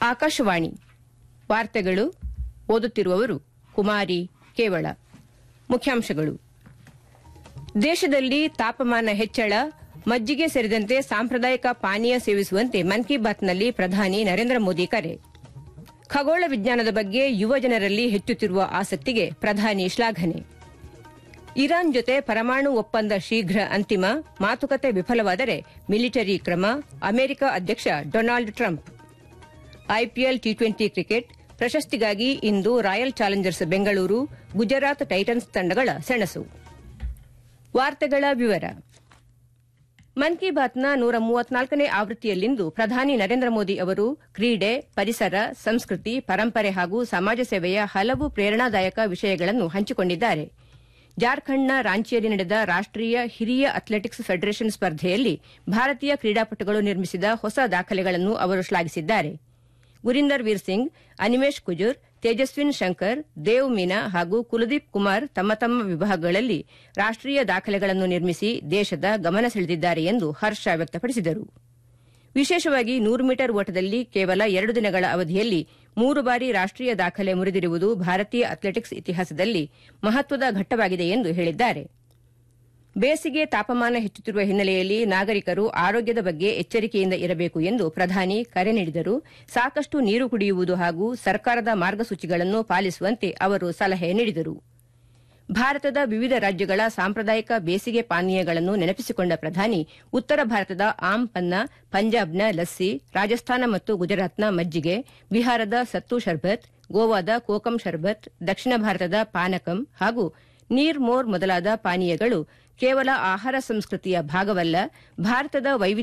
ಆಕಾಶವಾಣಿ ವಾರ್ತೆಗಳು ಓದುತ್ತಿರುವವರು ಕುಮಾರಿ ಕೇವಳ ಮುಖ್ಯಾಂಶಗಳು ದೇಶದಲ್ಲಿ ತಾಪಮಾನ ಹೆಚ್ಚಳ ಮಜ್ಜಿಗೆ ಸೇರಿದಂತೆ ಸಾಂಪ್ರದಾಯಿಕ ಪಾನೀಯ ಸೇವಿಸುವಂತೆ ಮನ್ ಕಿ ಬಾತ್ನಲ್ಲಿ ಪ್ರಧಾನಿ ನರೇಂದ್ರ ಮೋದಿ ಕರೆ ಖಗೋಳ ವಿಜ್ಞಾನದ ಬಗ್ಗೆ ಯುವ ಜನರಲ್ಲಿ ಹೆಚ್ಚುತ್ತಿರುವ ಆಸಕ್ತಿಗೆ ಪ್ರಧಾನಿ ಶ್ಲಾಘನೆ ಇರಾನ್ ಜೊತೆ ಪರಮಾಣು ಒಪ್ಪಂದ ಶೀಘ್ರ ಅಂತಿಮ ಮಾತುಕತೆ ವಿಫಲವಾದರೆ ಮಿಲಿಟರಿ ಕ್ರಮ ಅಮೆರಿಕ ಅಧ್ಯಕ್ಷ Donald Trump IPL T twenty cricket ಪ್ರಶಸ್ತಿಗಾಗಿ ಇಂದು Royal Challengers Bengaluru Gujarat Titans ತಂಡಗಳ ಸೆಣಸು ವಾರ್ತೆಗಳ ವಿವರ ಮನ್ ಕಿ ಬಾತ್ನ ನೂರ ಮೂವತ್ನಾಲ್ಕನೇ ಆವೃತ್ತಿಯಲ್ಲಿಂದು ಪ್ರಧಾನಿ ನರೇಂದ್ರ ಮೋದಿ ಅವರು ಕ್ರೀಡೆ ಪರಿಸರ ಸಂಸ್ಕೃತಿ ಪರಂಪರೆ ಹಾಗೂ ಸಮಾಜ ಸೇವೆಯ ಹಲವು ಪ್ರೇರಣಾದಾಯಕ ವಿಷಯಗಳನ್ನು ಹಂಚಿಕೊಂಡಿದ್ದಾರೆ ಜಾರ್ಖಂಡ್ನ ರಾಂಚಿಯಲ್ಲಿ ನಡೆದ ರಾಷ್ಟೀಯ ಹಿರಿಯ ಅಥ್ಲೆಟಿಕ್ಸ್ ಫೆಡರೇಷನ್ ಸ್ಪರ್ಧೆಯಲ್ಲಿ ಭಾರತೀಯ ಕ್ರೀಡಾಪಟುಗಳು ನಿರ್ಮಿಸಿದ ಹೊಸ ದಾಖಲೆಗಳನ್ನು ಅವರು ಶ್ಲಾಘಿಸಿದ್ದಾರೆ ಗುರಿಂದರ್ ವೀರ್ ಸಿಂಗ್ ಅನಿಮೇಶ್ ಕುಜುರ್ ತೇಜಸ್ವಿನ್ ಶಂಕರ್ ದೇವ್ ಮೀನಾ ಹಾಗೂ ಕುಲದೀಪ್ ಕುಮಾರ್ ತಮ್ಮ ತಮ್ಮ ವಿಭಾಗಗಳಲ್ಲಿ ರಾಷ್ಟೀಯ ದಾಖಲೆಗಳನ್ನು ನಿರ್ಮಿಸಿ ದೇಶದ ಗಮನ ಸೆಳೆದಿದ್ದಾರೆ ಎಂದು ಹರ್ಷ ವ್ಯಕ್ತಪಡಿಸಿದರು ವಿಶೇಷವಾಗಿ ನೂರು ಮೀಟರ್ ಓಟದಲ್ಲಿ ಕೇವಲ ಎರಡು ದಿನಗಳ ಅವಧಿಯಲ್ಲಿ ಮೂರು ಬಾರಿ ರಾಷ್ಟೀಯ ದಾಖಲೆ ಮುರಿದಿರುವುದು ಭಾರತೀಯ ಅಥ್ಲೆಟಿಕ್ಸ್ ಇತಿಹಾಸದಲ್ಲಿ ಮಹತ್ವದ ಘಟ್ಟವಾಗಿದೆ ಎಂದು ಹೇಳಿದ್ದಾರೆ ಬೇಸಿಗೆ ತಾಪಮಾನ ಹೆಚ್ಚುತ್ತಿರುವ ಹಿನ್ನೆಲೆಯಲ್ಲಿ ನಾಗರಿಕರು ಆರೋಗ್ಯದ ಬಗ್ಗೆ ಎಚ್ಚರಿಕೆಯಿಂದ ಇರಬೇಕು ಎಂದು ಪ್ರಧಾನಿ ಕರೆ ನೀಡಿದರು ಸಾಕಷ್ಟು ನೀರು ಕುಡಿಯುವುದು ಹಾಗೂ ಸರ್ಕಾರದ ಮಾರ್ಗಸೂಚಿಗಳನ್ನು ಪಾಲಿಸುವಂತೆ ಅವರು ಸಲಹೆ ನೀಡಿದರು ಭಾರತದ ವಿವಿಧ ರಾಜ್ಯಗಳ ಸಾಂಪ್ರದಾಯಿಕ ಬೇಸಿಗೆ ಪಾನೀಯಗಳನ್ನು ನೆನಪಿಸಿಕೊಂಡ ಪ್ರಧಾನಿ ಉತ್ತರ ಭಾರತದ ಆಮ್ ಪನ್ನ ಪಂಜಾಬ್ನ ಲಸ್ಸಿ ರಾಜಸ್ಥಾನ ಮತ್ತು ಗುಜರಾತ್ನ ಮಜ್ಜಿಗೆ ಬಿಹಾರದ ಸತ್ತು ಶರ್ಬತ್ ಗೋವಾದ ಕೋಕಂ ಶರ್ಬತ್ ದಕ್ಷಿಣ ಭಾರತದ ಪಾನಕಂ ಹಾಗೂ ನೀರ್ ಮೋರ್ ಮೊದಲಾದ ಪಾನೀಯಗಳು ಕೇವಲ ಆಹಾರ ಸಂಸ್ಕೃತಿಯ ಭಾಗವಲ್ಲ ಭಾರತದ ವೈವಿಧ್ಯ